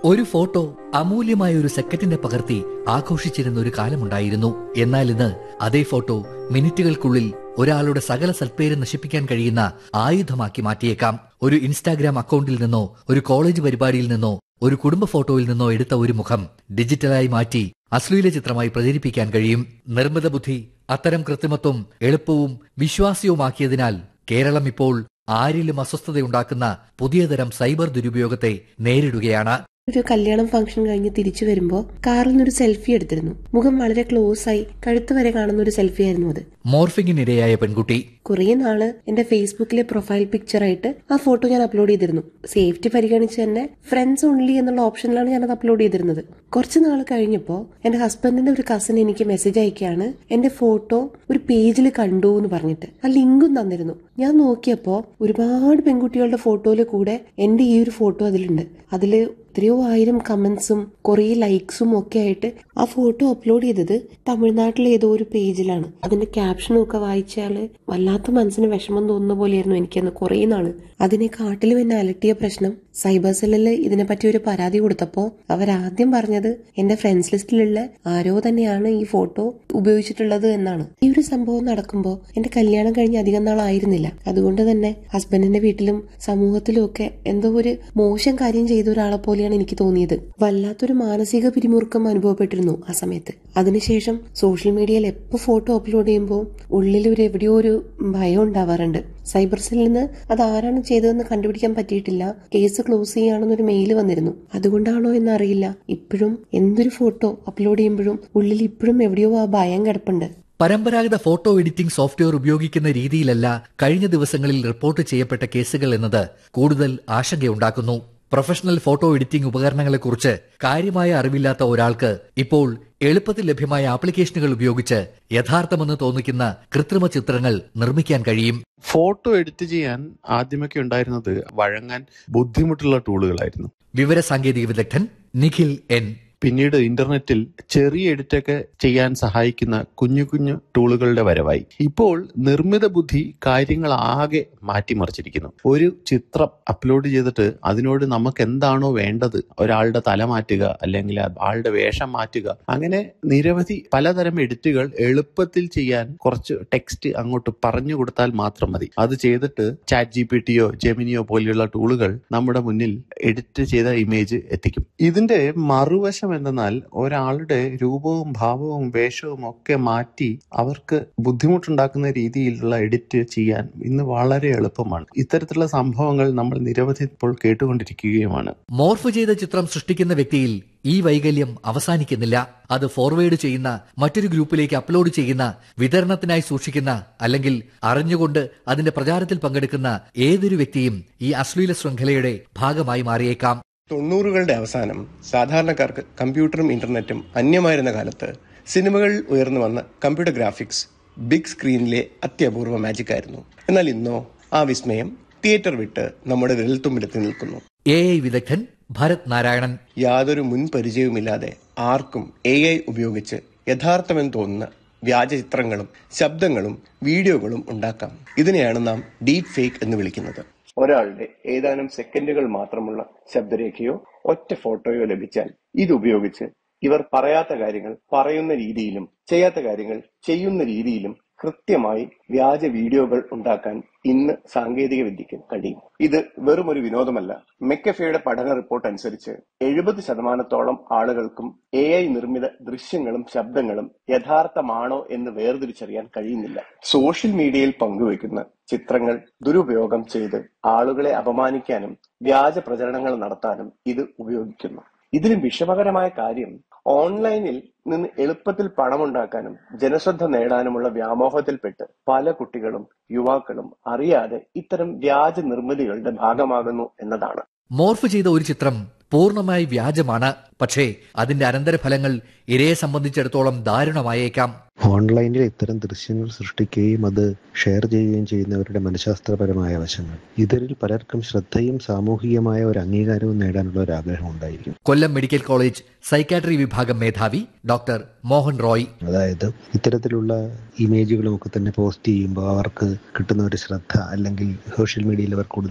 ഒരു ഫോട്ടോ അമൂല്യമായ ഒരു സെക്കൻഡിനെ പകർത്തി ആഘോഷിച്ചിരുന്ന ഒരു കാലമുണ്ടായിരുന്നു എന്നാൽ ഇന്ന് അതേ ഫോട്ടോ മിനിറ്റുകൾക്കുള്ളിൽ ഒരാളുടെ സകല സൽപ്പേര് നശിപ്പിക്കാൻ കഴിയുന്ന ആയുധമാക്കി മാറ്റിയേക്കാം ഒരു ഇൻസ്റ്റാഗ്രാം അക്കൗണ്ടിൽ നിന്നോ ഒരു കോളേജ് പരിപാടിയിൽ നിന്നോ ഒരു കുടുംബ ഫോട്ടോയിൽ നിന്നോ എടുത്ത ഒരു മുഖം ഡിജിറ്റലായി മാറ്റി അശ്ലീല ചിത്രമായി പ്രചരിപ്പിക്കാൻ കഴിയും നിർമ്മിത ബുദ്ധി അത്തരം കൃത്രിമത്വം എളുപ്പവും വിശ്വാസ്യവുമാക്കിയതിനാൽ കേരളം ഇപ്പോൾ ആരിലും അസ്വസ്ഥതയുണ്ടാക്കുന്ന പുതിയതരം സൈബർ ദുരുപയോഗത്തെ നേരിടുകയാണ് ഒരു കല്യാണം ഫംഗ്ഷൻ കഴിഞ്ഞ് തിരിച്ചു വരുമ്പോൾ കാറിൽ നിന്നൊരു സെൽഫി എടുത്തിരുന്നു മുഖം വളരെ ക്ലോസ് ആയി കഴുത്ത് വരെ കാണുന്ന ഒരു സെൽഫി ആയിരുന്നു അത് മോർഫിങ്ങിനിരയായ പെൺകുട്ടി കുറേ നാള് എന്റെ ഫേസ്ബുക്കിലെ പ്രൊഫൈൽ പിക്ചർ ആയിട്ട് ആ ഫോട്ടോ ഞാൻ അപ്ലോഡ് ചെയ്തിരുന്നു സേഫ്റ്റി പരിഗണിച്ച് തന്നെ ഫ്രണ്ട്സ് ഓൺലി എന്നുള്ള ഓപ്ഷനിലാണ് ഞാൻ അത് അപ്ലോഡ് ചെയ്തിരുന്നത് കുറച്ച് നാൾ കഴിഞ്ഞപ്പോൾ എന്റെ ഹസ്ബൻഡിന്റെ ഒരു കസിൻ എനിക്ക് മെസ്സേജ് അയക്കുകയാണ് എന്റെ ഫോട്ടോ ഒരു പേജിൽ കണ്ടു എന്ന് പറഞ്ഞിട്ട് ആ ലിങ്കും തന്നിരുന്നു ഞാൻ നോക്കിയപ്പോൾ ഒരുപാട് പെൺകുട്ടികളുടെ ഫോട്ടോയിൽ കൂടെ എന്റെ ഈ ഒരു ഫോട്ടോ അതിലുണ്ട് അതില് എത്രയോ ആയിരം കമന്റ്സും കുറേ ലൈക്സും ഒക്കെ ആയിട്ട് ആ ഫോട്ടോ അപ്ലോഡ് ചെയ്തത് തമിഴ്നാട്ടിലെ ഏതോ ഒരു പേജിലാണ് അതിന്റെ ക്യാപ്ഷനും ഒക്കെ വായിച്ചാല് വല്ലാത്ത മനസ്സിന് വിഷമം തോന്നുന്ന പോലെയായിരുന്നു എനിക്കന്ന് കുറേ നാള് അതിനെക്കാട്ടിലും എന്നെ അലട്ടിയ പ്രശ്നം സൈബർ സെല്ലിൽ ഇതിനെപ്പറ്റി ഒരു പരാതി കൊടുത്തപ്പോൾ അവരാദ്യം പറഞ്ഞത് എന്റെ ഫ്രണ്ട്സ് ലിസ്റ്റിലുള്ള ആരോ തന്നെയാണ് ഈ ഫോട്ടോ ഉപയോഗിച്ചിട്ടുള്ളത് എന്നാണ് ഈ ഒരു സംഭവം നടക്കുമ്പോൾ എന്റെ കല്യാണം കഴിഞ്ഞ് അധികം നാളായിരുന്നില്ല അതുകൊണ്ട് തന്നെ ഹസ്ബൻഡിന്റെ വീട്ടിലും സമൂഹത്തിലും ഒക്കെ എന്തോ ഒരു മോശം കാര്യം ചെയ്ത ഒരാളെ പോലെയാണ് എനിക്ക് തോന്നിയത് വല്ലാത്തൊരു മാനസിക പിരിമുറുക്കം അനുഭവപ്പെട്ടിരുന്നു ആ സമയത്ത് അതിനുശേഷം സോഷ്യൽ മീഡിയയിൽ എപ്പോൾ ഫോട്ടോ അപ്ലോഡ് ചെയ്യുമ്പോൾ ഉള്ളിൽ ഒരു എവിടെയോ ഒരു ഭയം ഉണ്ടാവാറുണ്ട് സൈബർ സെല്ലിൽ നിന്ന് അത് ആരാണ് ചെയ്തതെന്ന് കണ്ടുപിടിക്കാൻ പറ്റിയിട്ടില്ല കേസ് ക്ലോസ് ചെയ്യാണെന്നൊരു മെയിൽ വന്നിരുന്നു അതുകൊണ്ടാണോ എന്നറിയില്ല ഇപ്പോഴും എന്തൊരു ഫോട്ടോ അപ്ലോഡ് ചെയ്യുമ്പോഴും ഉള്ളിൽ ഇപ്പോഴും എവിടെയോ ആ ഭയം കിടപ്പുണ്ട് പരമ്പരാഗത ഫോട്ടോ എഡിറ്റിംഗ് സോഫ്റ്റ്വെയർ ഉപയോഗിക്കുന്ന രീതിയിലല്ല കഴിഞ്ഞ ദിവസങ്ങളിൽ റിപ്പോർട്ട് ചെയ്യപ്പെട്ട കേസുകൾ എന്നത് കൂടുതൽ ആശങ്കയുണ്ടാക്കുന്നു പ്രൊഫഷണൽ ഫോട്ടോ എഡിറ്റിംഗ് ഉപകരണങ്ങളെക്കുറിച്ച് കാര്യമായ അറിവില്ലാത്ത ഒരാൾക്ക് ഇപ്പോൾ എളുപ്പത്തിൽ ലഭ്യമായ ആപ്ലിക്കേഷനുകൾ ഉപയോഗിച്ച് യഥാർത്ഥമെന്ന് തോന്നിക്കുന്ന കൃത്രിമ ചിത്രങ്ങൾ നിർമ്മിക്കാൻ കഴിയും ഫോട്ടോ എഡിറ്റ് ചെയ്യാൻ ആദ്യമൊക്കെ ഉണ്ടായിരുന്നത് വഴങ്ങാൻ ബുദ്ധിമുട്ടുള്ള ടൂളുകളായിരുന്നു വിവര സാങ്കേതിക വിദഗ്ധൻ നിഖിൽ എൻ പിന്നീട് ഇന്റർനെറ്റിൽ ചെറിയ എഡിറ്റൊക്കെ ചെയ്യാൻ സഹായിക്കുന്ന കുഞ്ഞു കുഞ്ഞു ടൂളുകളുടെ വരവായി ഇപ്പോൾ നിർമ്മിത ബുദ്ധി കാര്യങ്ങൾ ആകെ മാറ്റിമറിച്ചിരിക്കുന്നു ഒരു ചിത്രം അപ്ലോഡ് ചെയ്തിട്ട് അതിനോട് നമുക്ക് എന്താണോ വേണ്ടത് ഒരാളുടെ തല മാറ്റുക അല്ലെങ്കിൽ ആളുടെ വേഷം മാറ്റുക അങ്ങനെ നിരവധി പലതരം എഡിറ്റുകൾ എളുപ്പത്തിൽ ചെയ്യാൻ കുറച്ച് ടെക്സ്റ്റ് അങ്ങോട്ട് പറഞ്ഞു കൊടുത്താൽ മാത്രം മതി അത് ചെയ്തിട്ട് ചാറ്റ് ജി പി ടിയോ ജെമിനിയോ പോലെയുള്ള ടൂളുകൾ നമ്മുടെ മുന്നിൽ എഡിറ്റ് ചെയ്ത ഇമേജ് എത്തിക്കും ഇതിന്റെ മറുവശം എന്തെന്നാൽ ഒരാളുടെ രൂപവും ഭാവവും വേഷവും ഒക്കെ മാറ്റി അവർക്ക് ബുദ്ധിമുട്ടുണ്ടാക്കുന്ന രീതിയിലുള്ള എഡിറ്റ് ചെയ്യാൻ ഇന്ന് വളരെ എളുപ്പമാണ് ഇത്തരത്തിലുള്ള സംഭവങ്ങൾ നമ്മൾ നിരവധി ഇപ്പോൾ കേട്ടുകൊണ്ടിരിക്കുകയുമാണ് മോർഫ് ചെയ്ത ചിത്രം സൃഷ്ടിക്കുന്ന വ്യക്തിയിൽ ഈ വൈകല്യം അവസാനിക്കുന്നില്ല അത് ഫോർവേഡ് ചെയ്യുന്ന മറ്റൊരു ഗ്രൂപ്പിലേക്ക് അപ്ലോഡ് ചെയ്യുന്ന വിതരണത്തിനായി സൂക്ഷിക്കുന്ന അല്ലെങ്കിൽ അറിഞ്ഞുകൊണ്ട് അതിന്റെ പ്രചാരത്തിൽ പങ്കെടുക്കുന്ന ഏതൊരു വ്യക്തിയും ഈ അശ്ലീല ശൃംഖലയുടെ ഭാഗമായി മാറിയേക്കാം തൊണ്ണൂറുകളുടെ അവസാനം സാധാരണക്കാർക്ക് കമ്പ്യൂട്ടറും ഇന്റർനെറ്റും അന്യമായിരുന്ന കാലത്ത് സിനിമകളിൽ ഉയർന്നു വന്ന കമ്പ്യൂട്ടർ ഗ്രാഫിക്സ് ബിഗ് സ്ക്രീനിലെ അത്യപൂർവ മാജിക് ആയിരുന്നു എന്നാൽ ഇന്നോ ആ വിസ്മയം തിയേറ്റർ വിട്ട് നമ്മുടെ വിരൽത്തുമ്പിലെത്തി നിൽക്കുന്നു എ ഐ വിദഗ്ധൻ ഭരത് നാരായണൻ യാതൊരു മുൻ പരിചയവുമില്ലാതെ ആർക്കും എ ഐ ഉപയോഗിച്ച് യഥാർത്ഥമെന്ന് തോന്നുന്ന വ്യാജ ചിത്രങ്ങളും ശബ്ദങ്ങളും വീഡിയോകളും ഉണ്ടാക്കാം ഇതിനെയാണ് നാം ഡീപ് ഫേക്ക് എന്ന് വിളിക്കുന്നത് ഒരാളുടെ ഏതാനും സെക്കൻഡുകൾ മാത്രമുള്ള ശബ്ദരേഖയോ ഒറ്റ ഫോട്ടോയോ ലഭിച്ചാൽ ഇത് ഉപയോഗിച്ച് ഇവർ പറയാത്ത കാര്യങ്ങൾ പറയുന്ന രീതിയിലും ചെയ്യാത്ത കാര്യങ്ങൾ ചെയ്യുന്ന രീതിയിലും കൃത്യമായി വ്യാജ വീഡിയോകൾ ഉണ്ടാക്കാൻ ഇന്ന് സാങ്കേതിക വിദ്യക്ക് കഴിയും ഇത് വെറും ഒരു വിനോദമല്ല മെക്കഫയുടെ പഠന റിപ്പോർട്ട് അനുസരിച്ച് എഴുപത് ശതമാനത്തോളം ആളുകൾക്കും എ ഐ നിർമ്മിത ദൃശ്യങ്ങളും ശബ്ദങ്ങളും യഥാർത്ഥമാണോ എന്ന് വേർതിരിച്ചറിയാൻ കഴിയുന്നില്ല സോഷ്യൽ മീഡിയയിൽ പങ്കുവെക്കുന്ന ചിത്രങ്ങൾ ദുരുപയോഗം ചെയ്ത് ആളുകളെ അപമാനിക്കാനും വ്യാജ പ്രചരണങ്ങൾ നടത്താനും ഇത് ഉപയോഗിക്കുന്നു ഇതിലും വിഷമകരമായ കാര്യം ഓൺലൈനിൽ നിന്ന് എളുപ്പത്തിൽ പണമുണ്ടാക്കാനും ജനശ്രദ്ധ നേടാനുമുള്ള വ്യാമോഹത്തിൽപ്പെട്ട് പല കുട്ടികളും യുവാക്കളും അറിയാതെ ഇത്തരം വ്യാജ നിർമ്മിതികളുടെ ഭാഗമാകുന്നു എന്നതാണ് മോർഫ് ചെയ്ത ഒരു ചിത്രം പൂർണ്ണമായി വ്യാജമാണ് പക്ഷേ അതിന്റെ അനന്തരഫലങ്ങൾ ഇരയെ സംബന്ധിച്ചിടത്തോളം ദാരുണമായേക്കാം ഓൺലൈനിൽ ഇത്തരം ദൃശ്യങ്ങൾ സൃഷ്ടിക്കുകയും അത് ഷെയർ ചെയ്യുകയും ചെയ്യുന്നവരുടെ മനഃശാസ്ത്രപരമായ വശങ്ങൾ ഇതിൽ പലർക്കും ശ്രദ്ധയും സാമൂഹികമായ ഒരു അംഗീകാരവും നേടാനുള്ള ഒരു ആഗ്രഹം ഉണ്ടായിരിക്കും കൊല്ലം മെഡിക്കൽ കോളേജ് സൈക്കാട്രി വിഭാഗം മേധാവി ഡോക്ടർ മോഹൻ റോയ് അതായത് ഇത്തരത്തിലുള്ള ഇമേജുകളും ഒക്കെ തന്നെ പോസ്റ്റ് ചെയ്യുമ്പോൾ അവർക്ക് കിട്ടുന്ന ഒരു ശ്രദ്ധ അല്ലെങ്കിൽ സോഷ്യൽ മീഡിയയിൽ അവർ കൂടുതൽ